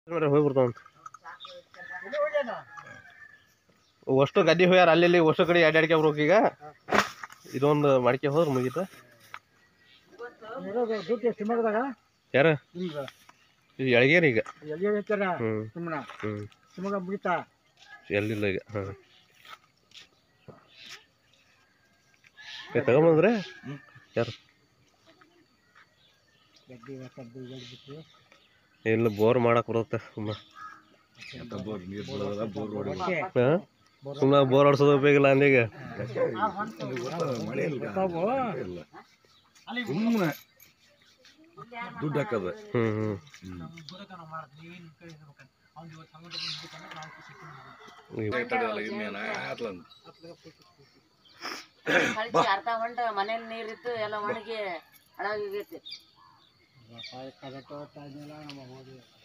ಹೋಗಿ ಬರ್ತಾವಂತ ಅಷ್ಟು ಗದ್ದೆ ಹೋಗ್ಯಾರ ಅಲ್ಲಿ ಇಲ್ಲಿ ಅಷ್ಟು ಕಡೆ ಅಡ್ಡಾಡ್ಕೆ ಬರ್ಬೇಕು ಈಗ ಇದೊಂದು ಮಾಡ್ಕೆ ಹೋದ್ರೆ ಮುಗೀತ ದುಡ್ಡು ಎಷ್ಟು ಮಗದಾಗ ಯಾರ ನಿಮ್ಗೆ ಇದು ಎಳ್ಗೇರಿ ಈಗ ಎಲ್ಲಿ ಹೇಳ್ತಾರ ಹ್ಞೂ ಸುಮ್ಮನ ಹ್ಞೂ ಸುಮಗ ಮುಗಿತಾ ಎಲ್ಲಿಲ್ಲ ಈಗ ಹಾಂ ತಗೊಂಬಂದ್ರೆ ಯಾರು ಗಡ್ಡಿ ಕಡ್ಡಿ ಗಡ್ಡಿ ಬಿಟ್ಟು ಇಲ್ಲ ಬೋರ್ ಮಾಡಕ್ ಬರುತ್ತೆ ಸುಮ್ಮ ಅಷ್ಟೇ. ಹಾಂ ಸುಮ್ಮನೆ ಬೋರ್ ಹೊಡ್ಸೋದು ಉಪಯೋಗ ಇಲ್ಲ ಅಂದೀಗ ಬರ್ತಾವು. ಸುಮ್ಮನೆ ದುಡ್ಡು ಹಾಕದ ಹ್ಞೂ ಹ್ಞೂ ಕಳಿಸಿ ಅರ್ಧ ಹೊಂಟ ಮನೇಲಿ ನೀರಿತ್ತು ಎಲ್ಲ ಒಣಗಿ ಹಳಾಗಿಗೈತಿ ಪಾಯ ಕರೆಕ್ಟ್ ಹೋಗ್ತಾ ಇದ್ದಿಲ್ಲ ನಮ್ಮ ಹೋಗಿ